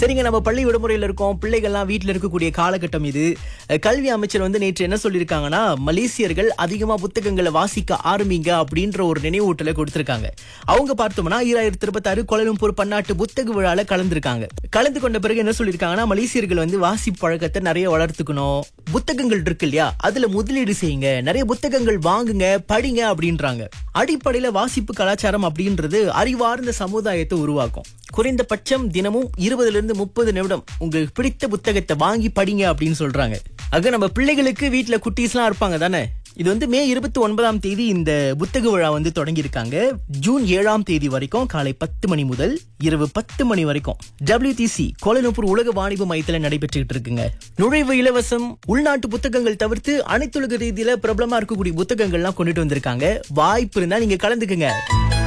சரிங்க நம்ம பள்ளி விடுமுறையில இருக்கோம் பிள்ளைகள்லாம் வீட்ல இருக்கக்கூடிய காலகட்டம் இது அஹ், கல்வி அமைச்சர் வந்து நேற்று என்ன சொல்லியிருக்காங்கன்னா மலேசியர்கள் அதிகமா புத்தகங்களை வாசிக்க ஆரம்பிங்க அப்படின்ற ஒரு நினைவூட்டலை கொடுத்திருக்காங்க அவங்க பார்த்தோம்னா ஈராயிரத்தி இருபத்தாறு கோலலம்பூர் பன்னாட்டு புத்தக விழால கலந்துருக்காங்க கலந்து கொண்ட பிறகு என்ன சொல்லியிருக்காங்கன்னா மலேசியர்கள் வந்து வாசிப்பு பழக்கத்தை நிறைய வளர்த்துக்கணும் புத்தகங்கள் இருக்கு இல்லையா அதுல முதலீடு செய்யுங்க நிறைய புத்தகங்கள் வாங்குங்க படிங்க அப்படின்றாங்க அடிப்படையில வாசிப்பு கலாச்சாரம் அப்படின்றது அறிவார்ந்த சமுதாயத்தை உருவாக்கும் குறைந்தபட்சம் தினமும் இருபதுல இருந்து முப்பது நிமிடம் உங்களுக்கு பிடித்த புத்தகத்தை வாங்கி படிங்க அப்படின்னு சொல்றாங்க ஆக நம்ம பிள்ளைகளுக்கு வீட்ல குட்டீஸ்லாம் இருப்பாங்க தானே இது வந்து மே இருபத்தி ஒன்பதாம் தேதி இந்த புத்தக விழா வந்து தொடங்கி இருக்காங்க ஜூன் ஏழாம் தேதி வரைக்கும் காலை பத்து மணி முதல் இரவு பத்து மணி வரைக்கும் டபிள்யூடிசி கோலநூப்பூர் உலக வாணிப மையத்துல நடைபெற்றுக்கிட்டு இருக்குங்க நுழைவு இலவசம் உள்நாட்டு புத்தகங்கள் தவிர்த்து அனைத்துலக ரீதியில பிரபலமா இருக்கக்கூடிய புத்தகங்கள்லாம் கொண்டுட்டு வந்திருக்காங்க வாய்ப்பு இருந்தா நீங்க கலந்துக்குங்க